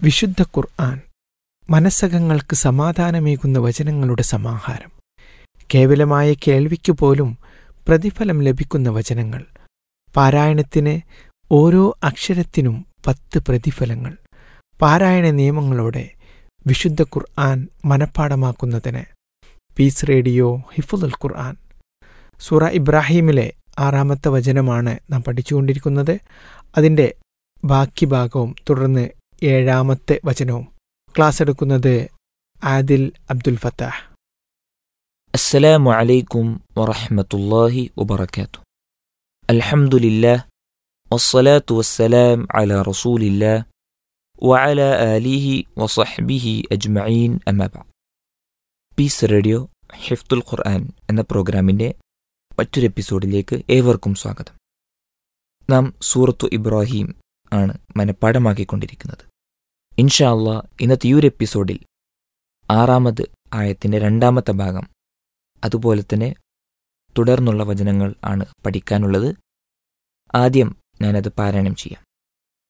വിശുദ്ധ ഖുർആൻ മനസ്സകങ്ങൾക്ക് സമാധാനമേകുന്ന വചനങ്ങളുടെ സമാഹാരം കേവലമായ കേൾവിക്കു പോലും പ്രതിഫലം ലഭിക്കുന്ന വചനങ്ങൾ പാരായണത്തിന് ഓരോ അക്ഷരത്തിനും പത്ത് പ്രതിഫലങ്ങൾ പാരായണ നിയമങ്ങളോടെ വിശുദ്ധ ഖുർആൻ മനഃപ്പാടമാക്കുന്നതിന് പീസ് റേഡിയോ ഹിഫുൽ ഖുർആൻ സൂറ ഇബ്രാഹീമിലെ ആറാമത്തെ വചനമാണ് നാം പഠിച്ചുകൊണ്ടിരിക്കുന്നത് അതിൻ്റെ ബാക്കി ഭാഗവും തുടർന്ന് ഏഴാമത്തെ വചനവും ക്ലാസ് എടുക്കുന്നത് ആദിൽ അബ്ദുൽ ഫത്താഹ് السلام عليكم ورحمة الله وبركاته الحمد لله والصلاة والسلام على رسول الله وعلى آله وصحبه أجمعين أما بعد പീസ് റേഡിയോ ഹിഫ്തുൽ ഖുർആൻ എന്ന പ്രോഗ്രാമിൻ്റെ മറ്റൊരു എപ്പിസോഡിലേക്ക് ഏവർക്കും സ്വാഗതം നാം സൂറത്തു ഇബ്രാഹിം ആണ് മനഃപ്പാടമാക്കിക്കൊണ്ടിരിക്കുന്നത് ഇൻഷാ അള്ളാ ഇന്നത്തെ ഈ ഒരു എപ്പിസോഡിൽ ആറാമത് ആയത്തിൻ്റെ രണ്ടാമത്തെ ഭാഗം അതുപോലെ തന്നെ തുടർന്നുള്ള വചനങ്ങൾ ആണ് പഠിക്കാനുള്ളത് ആദ്യം ഞാനത് പാരായണം ചെയ്യാം